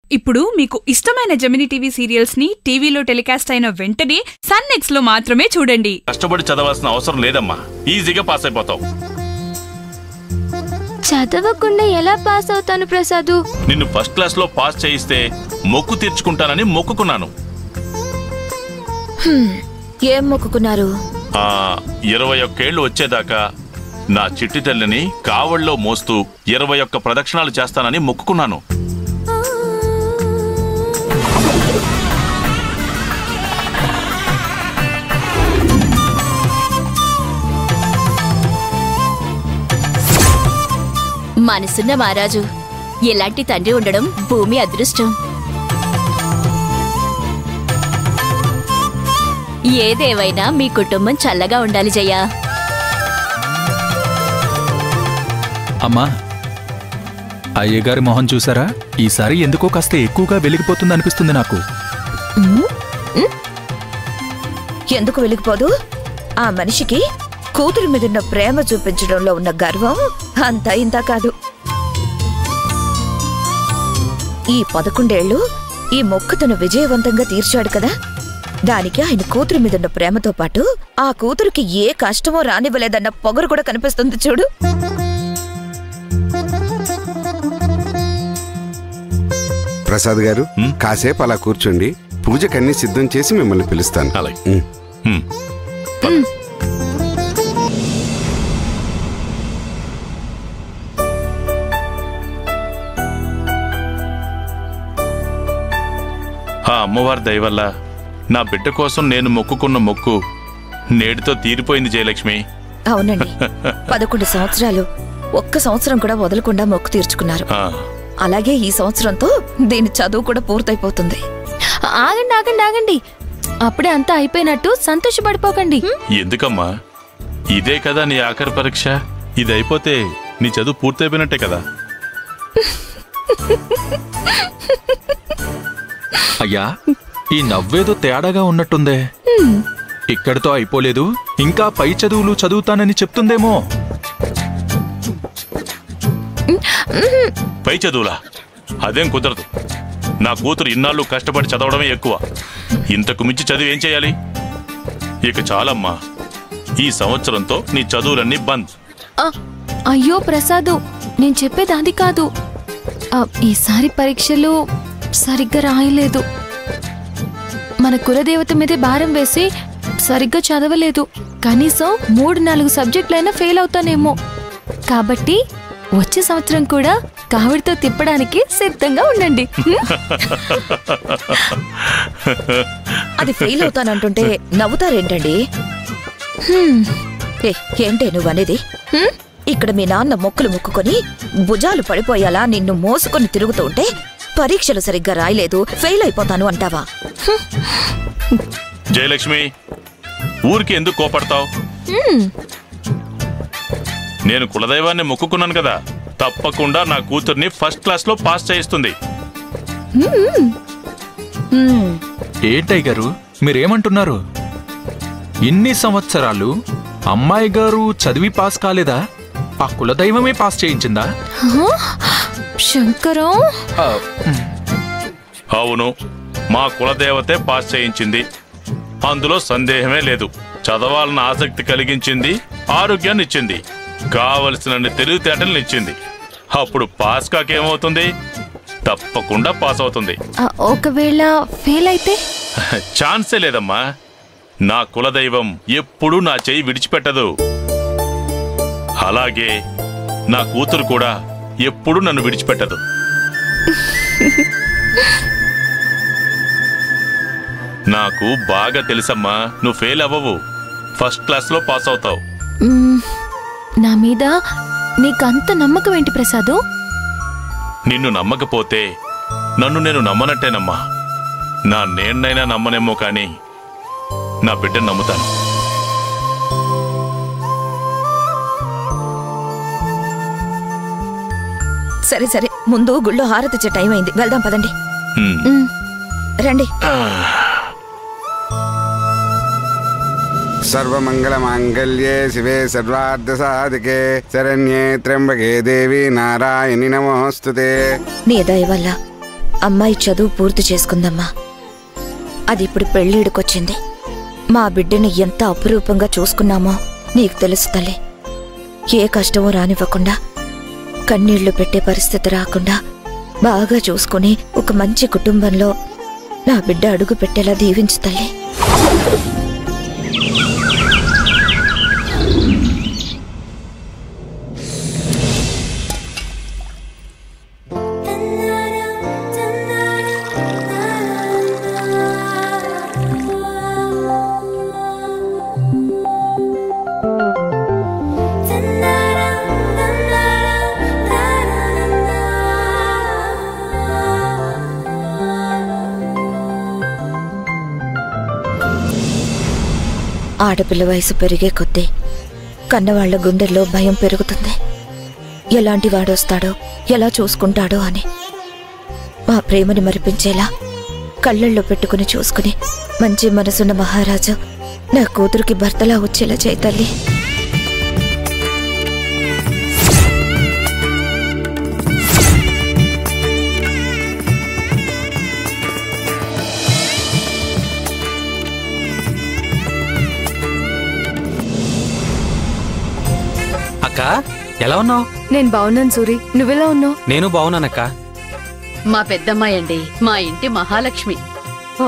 ఇప్పుడు మీకు ఇష్టమైన జమిని టీవీ సీరియల్స్ ని టీవీలో టెలికాస్ట్ అయిన వెంటనే సన్ నెక్స్ట్ లో మాత్రమే చూడండి కష్టపడి చదవాల్సిన అవసరం లేదమ్మా ఈజీగా పాస్ అయిపోతావు చదవకుండా ఎలా పాస్ అవుతాను ప్రసాదు నిన్ను ఫస్ట్ క్లాస్ లో పాస్ చేయిస్తే మొక్కు తీర్చుకుంటానని మొక్కుకున్నాను ఏం మొక్కుకున్నారు ఆ ఇరవై ఒక్కేళ్లు వచ్చేదాకా నా చిట్టి తల్లిని కావళ్ళలో మోస్తూ ఇరవై ఒక్క ప్రదక్షిణాలు చేస్తానని మొక్కుకున్నాను మనసున్న మహారాజు ఎలాంటి తండ్రి ఉండడం భూమి అదృష్టం ఏదేవైనా మీ కుటుంబం చల్లగా ఉండాలి జయ్యా అమ్మా అయ్యగారి మొహం చూసారా ఈసారి ఎందుకో కాస్త ఎక్కువగా వెలిగిపోతుంది అనిపిస్తుంది నాకు ఎందుకు వెలిగిపోదు ఆ మనిషికి కూతురి మీదున్న ప్రేమ చూపించడంలో ఉన్న గర్వం అంతా ఇంత కాదు ఈ పదకొండేళ్లు ఈ మొక్కు తను విజయవంతంగా తీర్చాడు కదా దానికి ఆయన కూతురి మీదున్న ప్రేమతో పాటు ఆ కూతురికి ఏ కష్టమో రానివ్వలేదన్న పొగరు కూడా కనిపిస్తుంది చూడు ప్రసాద్ గారు హ్మ్? కాసేపు అలా కూర్చోండి పూజకన్నీ సిద్ధం చేసి మిమ్మల్ని పిలుస్తాను అలాగే. హ్మ్. హ్మ్. ఆ అమ్మవారి దయ వల్ల నా బిడ్డ కోసం నేను మొక్కుకున్న మొక్కు నేటితో తీరిపోయింది జయలక్ష్మి అవునండి పదకొండు సంవత్సరాలు ఒక్క సంవత్సరం కూడా వదలకుండా మొక్కు తీర్చుకున్నారు ఆ, అలాగే ఈ సంవత్సరంతో దీని చదువు కూడా పూర్తయిపోతుంది ఆగండి ఆగండి ఆగండి అప్పుడే అంతా అయిపోయినట్టు సంతోషపడిపోకండి ఎందుకమ్మా ఇదే కదా నీ ఆఖరి పరీక్ష ఇది అయిపోతే నీ చదువు పూర్తయిపోయినట్టే కదా అయ్యా ఈ నవ్వేదో తేడాగా ఉన్నట్టుందే ఇక్కడితో అయిపోలేదు ఇంకా పై చదువులు చదువుతానని చెప్తుందేమో పై చదువులా అదేం కుదరదు నా కూతురు ఇన్నాళ్ళు కష్టపడి చదవడమే ఎక్కువ ఇంతకు మించి చదివి ఏం చేయాలి ఇక చాలమ్మా ఈ సంవత్సరంతో నీ చదువులన్నీ బంద్ ఆ, అయ్యో ప్రసాదు నేను చెప్పేది అది కాదు ఆ, ఈసారి పరీక్షలు సరిగ్గా రాయలేదు మన కులదేవత మీదే భారం వేసి సరిగ్గా చదవలేదు కనీసం మూడు నాలుగు సబ్జెక్టులైనా ఫెయిల్ అవుతానేమో కాబట్టి వచ్చే సంవత్సరం కూడా కావిడితో తిప్పడానికి సిద్ధంగా ఉండండి హ్మ్? అది ఫెయిల్ అవుతానంటుంటే నవ్వుతారేంటండి హ్మ్. ఏ ఏంటే నువ్వనేది హ్మ్? ఇక్కడ మీ నాన్న మొక్కులు ముక్కుకొని భుజాలు పడిపోయేలా నిన్ను మోసుకొని తిరుగుతూ ఉంటే పరీక్షలు సరిగ్గా రాయలేదు ఫెయిల్ అయిపోతాను అంటావా జయలక్ష్మి ఊరికి ఎందుకు కోపడతావు నేను కులదైవాన్ని మొక్కుకున్నాను కదా తప్పకుండా నా కూతుర్ని ఫస్ట్ క్లాస్ లో పాస్ చేయిస్తుంది హ్మ్, ఏంటయ్య గారు మీరేమంటున్నారు ఇన్ని సంవత్సరాలు అమ్మాయి గారు చదివి పాస్ కాలేదా ఆ కులదైవమే పాస్ చేయించిందా హా? శంకరం ఆ, ఉమ్, అవును మా కులదేవతే పాస్ చేయించింది అందులో సందేహమే లేదు చదవాలన్న ఆసక్తి కలిగించింది ఆరోగ్యాన్ని ఇచ్చింది కావలసినన్ని తెలివితేటలను ఇచ్చింది అప్పుడు పాస్ కాకేమవుతుంది తప్పకుండా పాస్ అవుతుంది ఆ, ఒకవేళ ఫెయిల్ అయితే ఛాన్సే లేదమ్మా నా కులదైవం ఎప్పుడూ నా చెయ్యి విడిచిపెట్టదు అలాగే నా కూతురు కూడా ఎప్పుడూ నన్ను విడిచిపెట్టదు నాకు బాగా తెలుసమ్మా నువ్వు ఫెయిల్ అవ్వవు ఫస్ట్ క్లాస్లో పాస్ అవుతావు మ్మ్, నా మీద నీకంత నమ్మకం ఏంటి ప్రసాదు నిన్ను నమ్మకపోతే నన్ను నేను నమ్మనట్టేనమ్మా నా నేన్నైనా నమ్మనేమో కానీ నా బిడ్డను నమ్ముతాను సరే సరే ముందు గుళ్ళో హారతిచ్చే టైం అయింది వెళ్దాం పదండి హ్మ్. మ్మ్, రండి సర్వమంగళ మాంగళ్యే శివే సర్వార్థ సాధికే శరణ్యే త్ర్యంబకే దేవి నారాయణి నమోస్తుతే నీ దయ వల్ల అమ్మాయి చదువు పూర్తి చేసుకుందమ్మా అది ఇప్పుడు పెళ్ళిడికొచ్చింది మా బిడ్డని ఎంత అపురూపంగా చూసుకున్నామో నీకు తెలుసు తల్లి ఏ కష్టమూ రానివ్వకుండా కన్నీళ్లు పెట్టే పరిస్థితి రాకుండా బాగా చూసుకుని ఒక మంచి కుటుంబంలో నా బిడ్డ అడుగు పెట్టేలా దీవించు తల్లి ఆడపిల్ల వయసు పెరిగే కొద్దీ కన్నవాళ్ల గుండెల్లో భయం పెరుగుతుంది ఎలాంటి వాడొస్తాడో ఎలా చూసుకుంటాడో అని మా ప్రేమని మరిపించేలా కళ్ళల్లో పెట్టుకుని చూసుకుని మంచి మనసున్న మహారాజు నా కూతురికి భర్తలా వచ్చేలా చేయి తల్లి అక్క ఎలా ఉన్నావు నేను బాగున్నాను సూరి నువ్వెలా ఉన్నావు నేను బాగున్నానక్క మా పెద్దమ్మాయి అండి మా ఇంటి మహాలక్ష్మి ఓ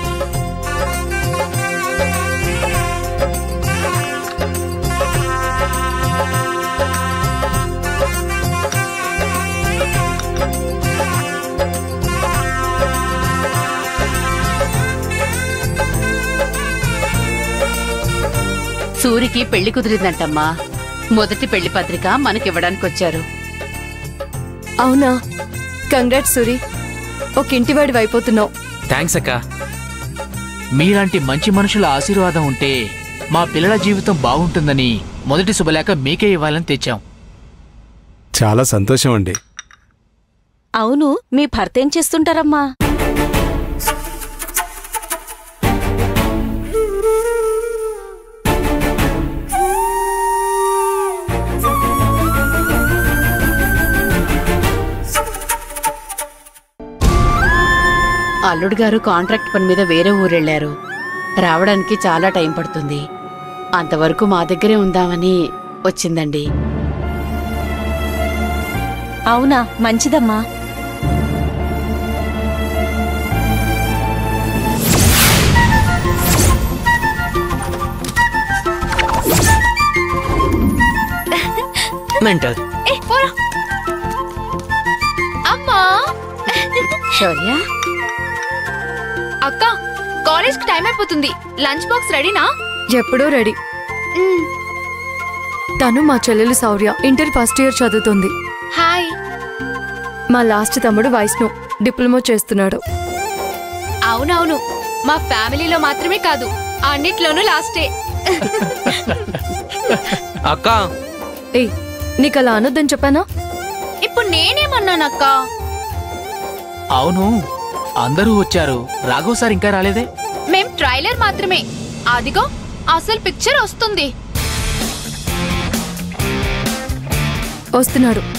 సూరికి పెళ్లి కుదిరిందంటమ్మా మొదటి పెళ్లి పత్రిక మనకివ్వడానికి వచ్చారు అవునా కంగ్రాట్స్ సూరి ఒక ఇంటివాడి అయిపోతున్నావు థ్యాంక్స్ అక్క మీలాంటి మంచి మనుషుల ఆశీర్వాదం ఉంటే మా పిల్లల జీవితం బాగుంటుందని మొదటి శుభలేఖ మీకే ఇవ్వాలని తెచ్చాం చాలా సంతోషం అండి అవును మీ భర్త ఏం చేస్తుంటారమ్మా అల్లుడు గారు కాంట్రాక్ట్ పని మీద వేరే ఊరెళ్లారు రావడానికి చాలా టైం పడుతుంది అంతవరకు మా దగ్గరే ఉందామని వచ్చిందండి అవునా మంచిదమ్మా మెంటల్ అమ్మా శౌర్య అక్క కాలేజ్ కి టైం అయిపోతుంది లంచ్ బాక్స్ రెడీనా ఎప్పుడూ రెడీ తను మా చెల్లెలు శౌర్య ఇంటర్ ఫస్ట్ ఇయర్ చదువుతుంది హాయ్ మా లాస్ట్ తమ్ముడు వైష్ణవ్ డిప్లొమా చేస్తున్నాడు అవునవును మా ఫ్యామిలీలో మాత్రమే కాదు అన్నిట్లోనూ లాస్టే అక్క ఏయ్ నీకు అలా అనొద్దని చెప్పానా ఇప్పుడు నేనేమన్నానక్క అవును అందరూ వచ్చారు రాఘవ్ సార్ ఇంకా రాలేదే మేం ట్రైలర్ మాత్రమే అదిగో అసలు పిక్చర్ వస్తుంది వస్తున్నాడు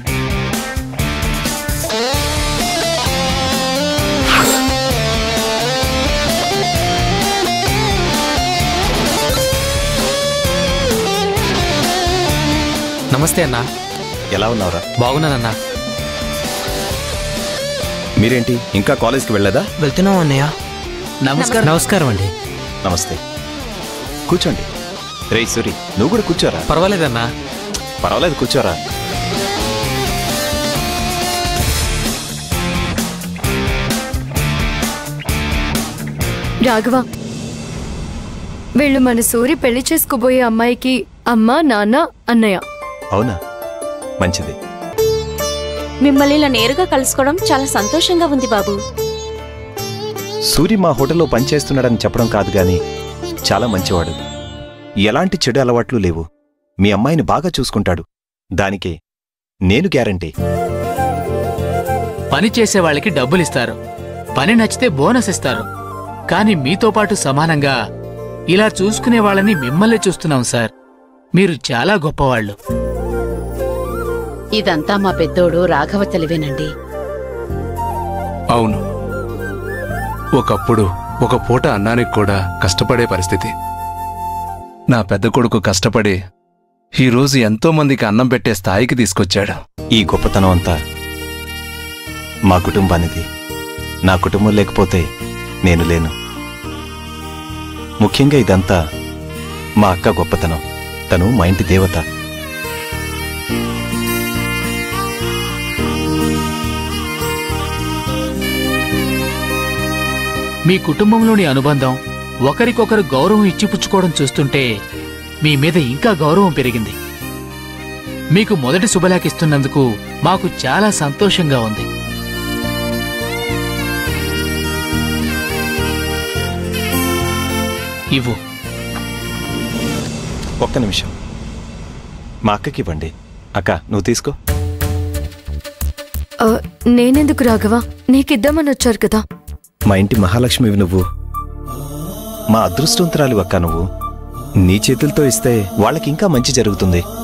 నమస్తే అన్నా ఎలా ఉన్నావురా బాగున్నానన్నా మీరేంటి ఇంకా కాలేజ్కి వెళ్ళలేదా వెళ్తున్నాం అన్నయ్య నమస్కారం నమస్కారం అండి నమస్తే కూర్చోండి రేయ్ సూరి నువ్వు కూడా కూర్చోరా పర్వాలేదన్నా పర్వాలేదు కూర్చోరా రాఘవ వీళ్ళు మన సూరి పెళ్లి చేసుకోబోయే అమ్మాయికి అమ్మ నాన్న అన్నయ్య అవునా మంచిది మిమ్మల్ని ఇలా నేరుగా కలుసుకోవడం చాలా సంతోషంగా ఉంది బాబు సూరి మా హోటల్లో పనిచేస్తున్నాడని చెప్పడం కాదు గాని చాలా మంచివాడు ఎలాంటి చెడు అలవాట్లు లేవు మీ అమ్మాయిని బాగా చూసుకుంటాడు దానికే నేను గ్యారంటీ పని చేసే వాళ్ళకి డబ్బులు ఇస్తారు పని నచ్చితే బోనస్ ఇస్తారు కానీ మీతో పాటు సమానంగా ఇలా చూసుకునే వాళ్ళని మిమ్మల్ని చూస్తున్నాం సార్ మీరు చాలా గొప్పవాళ్ళు ఇదంతా మా పెద్దోడు రాఘవ తెలివేనండి అవును ఒకప్పుడు ఒక పూట అన్నానికి కూడా కష్టపడే పరిస్థితి నా పెద్ద కొడుకు కష్టపడి ఈరోజు ఎంతో మందికి అన్నం పెట్టే స్థాయికి తీసుకొచ్చాడు ఈ గొప్పతనం అంతా మా కుటుంబానిది నా కుటుంబం లేకపోతే నేను లేను ముఖ్యంగా ఇదంతా మా అక్క గొప్పతనం తను మా ఇంటి దేవత మీ కుటుంబంలోని అనుబంధం ఒకరికొకరు గౌరవం ఇచ్చిపుచ్చుకోవడం చూస్తుంటే మీ మీద ఇంకా గౌరవం పెరిగింది మీకు మొదటి శుభలాకిస్తున్నందుకు మాకు చాలా సంతోషంగా ఉంది ఇవ్వు ఒక్క నిమిషం మా అక్కకి ఇవ్వండి అక్క నువ్వు తీసుకో ఆ, నేనెందుకు రాఘవా నీకిద్దామని వచ్చారు కదా మా ఇంటి మహాలక్ష్మివి నువ్వు మా అదృష్టవంతురాలు అక్క నువ్వు నీ చేతులతో ఇస్తే వాళ్ళకి ఇంకా మంచి జరుగుతుంది